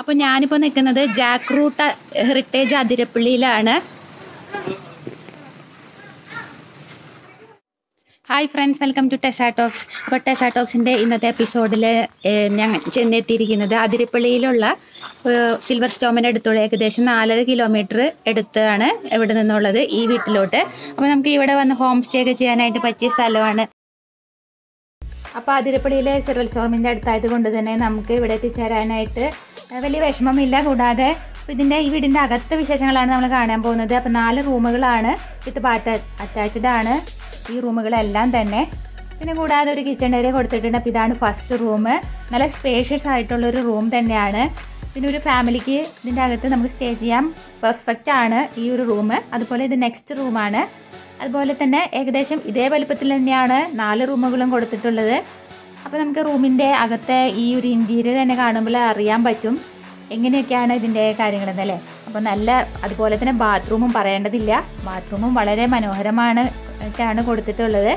അപ്പോൾ ഞാനിപ്പോൾ നിൽക്കുന്നത് ജാക്ക് റൂട്ട് ഹെറിറ്റേജ് അതിരപ്പള്ളിയിലാണ് hi friends welcome to Tessa talks അപ്പോൾ ടെസാ ടോക്സിൻ്റെ ഇന്നത്തെ എപ്പിസോഡിൽ ഞാൻ ചെന്നെത്തിയിരിക്കുന്നത് അതിരപ്പള്ളിയിലുള്ള ഏഹ്, സിൽവർ സ്റ്റോമിൻ്റെ അടുത്തുള്ള ഏകദേശം നാലര കിലോമീറ്റർ അടുത്താണ് ഇവിടെ നിന്നുള്ളത് ഈ വീട്ടിലോട്ട് അപ്പോൾ നമുക്ക് ഇവിടെ വന്ന് ഹോം സ്റ്റേ ഒക്കെ ചെയ്യാനായിട്ട് പറ്റിയ സ്ഥലമാണ് അപ്പോൾ അതിരപ്പള്ളിയിലെ സിൽവർ സ്റ്റോമിൻ്റെ അടുത്തായത് കൊണ്ട് തന്നെ നമുക്ക് ഇവിടെ എത്തിച്ചേരാനായിട്ട് ഏഹ്, വലിയ വിഷമമില്ല കൂടാതെ ഇപ്പൊ ഇതിന്റെ ഈ വീടിന്റെ അകത്തെ വിശേഷങ്ങളാണ് നമ്മൾ കാണാൻ പോകുന്നത് അപ്പൊ നാല് റൂമുകളാണ് വിത്ത് ബാറ്റ് അറ്റാച്ച്ഡ് ആണ് ഈ റൂമുകളെല്ലാം തന്നെ പിന്നെ കൂടാതെ ഒരു കിച്ചൺ ഏരിയ കൊടുത്തിട്ടുണ്ട് അപ്പൊ ഇതാണ് ഫസ്റ്റ് റൂം നല്ല സ്പേഷ്യസ് ആയിട്ടുള്ള ഒരു റൂം തന്നെയാണ് പിന്നെ ഒരു ഫാമിലിക്ക് ഇതിന്റെ അകത്ത് നമുക്ക് സ്റ്റേ ചെയ്യാം പെർഫെക്റ്റ് ആണ് ഈ ഒരു റൂം അതുപോലെ ഇത് നെക്സ്റ്റ് റൂമാണ് അതുപോലെ തന്നെ ഏകദേശം ഇതേ വലുപ്പത്തിൽ തന്നെയാണ് നാല് റൂമുകളും കൊടുത്തിട്ടുള്ളത് അപ്പോൾ നമുക്ക് റൂമിൻ്റെ അകത്തെ ഈ ഒരു ഇൻറ്റീരിയർ തന്നെ കാണുമ്പോൾ അറിയാൻ പറ്റും എങ്ങനെയൊക്കെയാണ് ഇതിൻ്റെ കാര്യങ്ങളെന്നല്ലേ അപ്പോൾ നല്ല അതുപോലെ തന്നെ ബാത്റൂമും പറയേണ്ടതില്ല ബാത്റൂമും വളരെ മനോഹരമാണ് ാണ് കൊടുത്തിട്ടുള്ളത്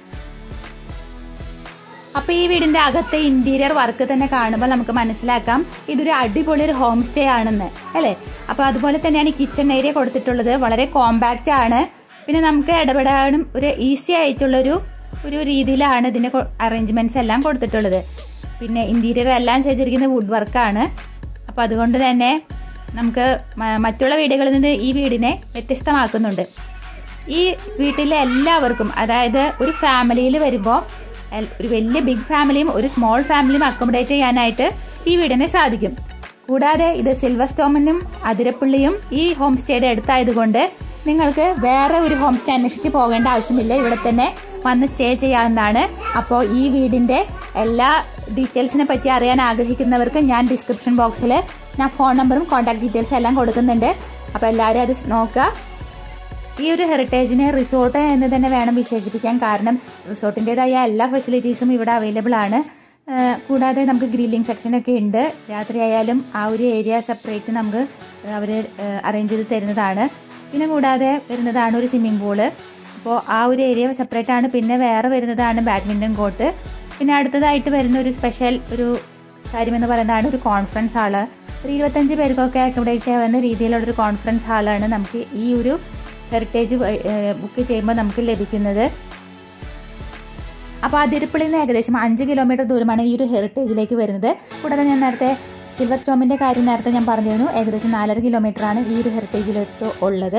അപ്പൊ ഈ വീടിന്റെ അകത്തെ ഇന്റീരിയർ വർക്ക് തന്നെ കാണുമ്പോൾ നമുക്ക് മനസ്സിലാക്കാം ഇതൊരു അടിപൊളി ഒരു ഹോം സ്റ്റേ ആണെന്ന് അല്ലെ അപ്പൊ അതുപോലെ തന്നെയാണ് ഈ കിച്ചൺ ഏരിയ കൊടുത്തിട്ടുള്ളത് വളരെ കോമ്പാക്റ്റ് ആണ് പിന്നെ നമുക്ക് ഇടപെടാനും ഒരു ഈസി ആയിട്ടുള്ള ഒരു ഒരു രീതിയിലാണ് ഇതിന്റെ അറേഞ്ച്മെന്റ്സ് എല്ലാം കൊടുത്തിട്ടുള്ളത് പിന്നെ ഇന്റീരിയർ എല്ലാം ചെയ്തിരിക്കുന്നത് വുഡ് വർക്കാണ് അപ്പൊ അതുകൊണ്ട് തന്നെ നമുക്ക് മ- മറ്റുള്ള വീടുകളിൽ നിന്ന് ഈ വീടിനെ വ്യത്യസ്തമാക്കുന്നുണ്ട് ഈ വീട്ടിലെ എല്ലാവർക്കും അതായത് ഒരു ഫാമിലിയിൽ വരുമ്പോൾ ഒരു വലിയ ബിഗ് ഫാമിലിയും ഒരു സ്മോൾ ഫാമിലിയും അക്കോമഡേറ്റ് ചെയ്യാനായിട്ട് ഈ വീടിനെ സാധിക്കും കൂടാതെ ഇത് സിൽവർ സ്റ്റോമിനും അതിരപ്പള്ളിയും ഈ ഹോം സ്റ്റേയുടെ അടുത്തായതുകൊണ്ട് നിങ്ങൾക്ക് വേറെ ഒരു ഹോം സ്റ്റേ അന്വേഷിച്ച് പോകേണ്ട ആവശ്യമില്ല ഇവിടെ തന്നെ വന്ന് സ്റ്റേ ചെയ്യാവുന്നതാണ് അപ്പോൾ ഈ വീടിന്റെ എല്ലാ ഡീറ്റെയിൽസിനെ പറ്റി അറിയാൻ ആഗ്രഹിക്കുന്നവർക്ക് ഞാൻ ഡിസ്ക്രിപ്ഷൻ ബോക്സിൽ ഞാൻ ഫോൺ നമ്പറും കോൺടാക്ട് ഡീറ്റെയിൽസും എല്ലാം കൊടുക്കുന്നുണ്ട് അപ്പോൾ എല്ലാവരും അത് നോക്കുക ഈ ഒരു ഹെറിറ്റേജിനെ റിസോർട്ട് എന്ന് തന്നെ വേണം വിശേഷിപ്പിക്കാൻ കാരണം റിസോർട്ടിൻ്റെതായ എല്ലാ ഫെസിലിറ്റീസും ഇവിടെ അവൈലബിൾ ആണ് ആ, കൂടാതെ നമുക്ക് ഗ്രില്ലിംഗ് സെക്ഷനൊക്കെ ഉണ്ട് രാത്രിയായാലും ആ ഒരു ഏരിയ സെപ്പറേറ്റ് നമുക്ക് അവർ അറേഞ്ച് ചെയ്ത് തരുന്നതാണ് പിന്നെ കൂടാതെ വരുന്നതാണ് ഒരു സ്വിമ്മിംഗ് പൂള് അപ്പോൾ ആ ഒരു ഏരിയ സെപ്പറേറ്റ് ആണ് പിന്നെ വേറെ വരുന്നതാണ് ബാഡ്മിൻ്റൺ കോർട്ട് പിന്നെ അടുത്തതായിട്ട് വരുന്ന ഒരു സ്പെഷ്യൽ ഒരു കാര്യമെന്ന് പറയുന്നതാണ് ഒരു കോൺഫറൻസ് ഹാള് ഒരു ഇരുപത്തഞ്ച് പേർക്കൊക്കെ അക്കോമഡേറ്റ് ചെയ്യാവുന്ന രീതിയിലുള്ള ഒരു കോൺഫറൻസ് ഹാളാണ് നമുക്ക് ഈ ഒരു ഹെറിറ്റേജ് ബുക്ക് ചെയ്യുമ്പോൾ നമുക്ക് ലഭിക്കുന്നത് അപ്പോൾ അതിരപ്പള്ളിയിൽ നിന്ന് ഏകദേശം അഞ്ച് കിലോമീറ്റർ ദൂരമാണ് ഈ ഒരു ഹെറിറ്റേജിലേക്ക് വരുന്നത് കൂടാതെ ഞാൻ നേരത്തെ സിൽവർ സ്റ്റോമിന്റെ കാര്യം നേരത്തെ ഞാൻ പറഞ്ഞിരുന്നു ഏകദേശം നാലര കിലോമീറ്റർ ആണ് ഈ ഒരു ഹെറിറ്റേജിലോട്ട് ഉള്ളത്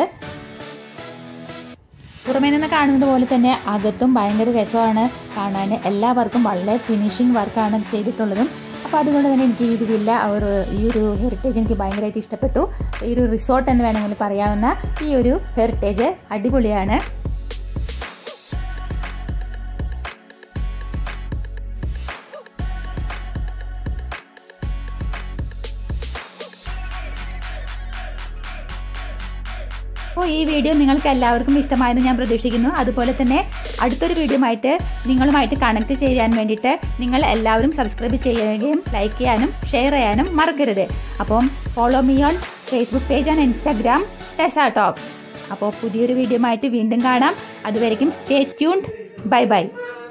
പുറമേ നിന്ന് കാണുന്നത് പോലെ തന്നെ അകത്തും ഭയങ്കര രസമാണ് കാണാൻ എല്ലാവർക്കും വളരെ ഫിനിഷിംഗ് വർക്കാണ് ചെയ്തിട്ടുള്ളതും അപ്പോൾ അതുകൊണ്ട് തന്നെ എനിക്ക് ഈ ഒരു വില്ല ഒരു ഈ ഒരു ഹെറിറ്റേജ് എനിക്ക് ഭയങ്കരമായിട്ട് ഇഷ്ടപ്പെട്ടു ഈ ഒരു റിസോർട്ട് എന്ന് വേണമെങ്കിൽ പറയാവുന്ന ഈ ഒരു ഹെറിറ്റേജ് അടിപൊളിയാണ് അപ്പോൾ ഈ വീഡിയോ നിങ്ങൾക്ക് എല്ലാവർക്കും ഇഷ്ടമായെന്ന് ഞാൻ പ്രതീക്ഷിക്കുന്നു അതുപോലെ തന്നെ അടുത്തൊരു വീഡിയോ ആയിട്ട് നിങ്ങളുമായിട്ട് കണക്ട് ചെയ്യാൻ വേണ്ടിയിട്ട് നിങ്ങൾ എല്ലാവരും സബ്സ്ക്രൈബ് ചെയ്യുകയും ലൈക്ക് ചെയ്യാനും ഷെയർ ചെയ്യാനും മറക്കരുത് അപ്പം follow me on Facebook page and Instagram Tessa talks അപ്പോൾ പുതിയൊരു വീഡിയോ ആയിട്ട് വീണ്ടും കാണാം അതുവരെയും സ്റ്റേ ട്യൂൺഡ് ബൈ ബൈ